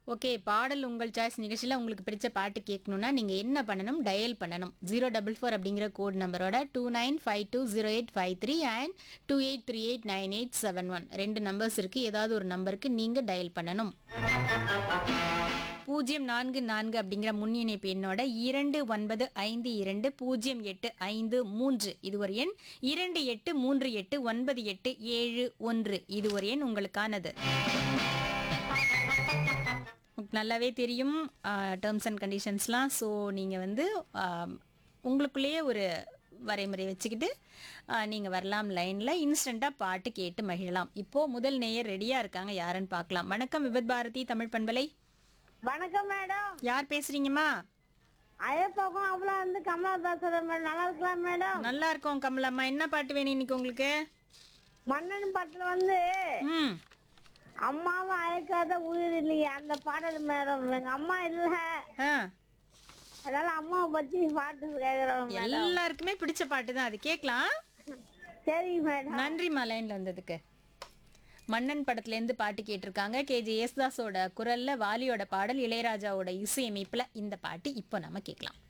okay பாடல் உங்கள் choice நிகழ்ச்சியில் உங்களுக்கு பிடிச்ச பாட்டு கேட்கணும்னா நீங்கள் என்ன பண்ணணும் டயல் பண்ணணும் ஜீரோ டபுள் ஃபோர் அப்படிங்கிற கோட் நம்பரோட two nine five two zero eight five three and two eight three eight nine eight seven one ரெண்டு நம்பர்ஸ் இருக்குது ஏதாவது ஒரு நம்பருக்கு நீங்கள் டயல் பண்ணணும் பூஜ்ஜியம் நான்கு நான்கு அப்படிங்கிற முன்னிணைப்பு எண்ணோட இரண்டு ஒன்பது ஐந்து இரண்டு பூஜ்ஜியம் எட்டு ஐந்து மூன்று இது ஒரு எண் இரண்டு எட்டு மூன்று எட்டு ஒன்பது எட்டு ஏழு ஒன்று இது ஒரு எண் உங்களுக்கானது உங்களுக்கு நல்லாவே தெரியும் டேர்ம்ஸ் அண்ட் கண்டிஷன்ஸ்லாம் ஸோ நீங்கள் வந்து ஆம், உங்களுக்குள்ளேயே ஒரு வரைமுறை வச்சுக்கிட்டு நீங்கள் வரலாம் லைனில் இன்ஸ்டண்ட்டாக பாட்டு கேட்டு மகிழலாம் இப்போது முதல் நேயர் ரெடியாக இருக்காங்க யாருன்னு பார்க்கலாம் வணக்கம் விபத் பாரதி தமிழ் பண்பலை வணக்கம் மேடம் யார் பேசுறீங்கம்மா ஐயப்பாக்கும் அவ்வளோ வந்து கமலா பேசுறேன் மேடம் நல்லா இருக்கலாம் மேடம் நல்லா இருக்கோம் கமலம்மா என்ன பாட்டு வேணும் இன்னைக்கு உங்களுக்கு மன்னன் பாட்டுல வந்து ம் அம்மாவும் அழைக்காத உயிர் இல்லையே அந்த பாடல் மேடம் எங்க அம்மா இல்ல ஆ அதனால அம்மாவை பத்தி பாட்டு கேக்குறோம் எல்லாருக்குமே பிடிச்ச பாட்டு தான் அது கேட்கலாம் சரி மேடம் நன்றிம்மா லைன்ல வந்ததுக்கு மன்னன் படத்துல இருந்து பாட்டு கேட்டிருக்காங்க கேஜே யேசுதாஸோட குரல்ல வாலியோட பாடல் இளையராஜாவோட இசையமைப்புல இந்த பாட்டு இப்போ நம்ம கேட்கலாம்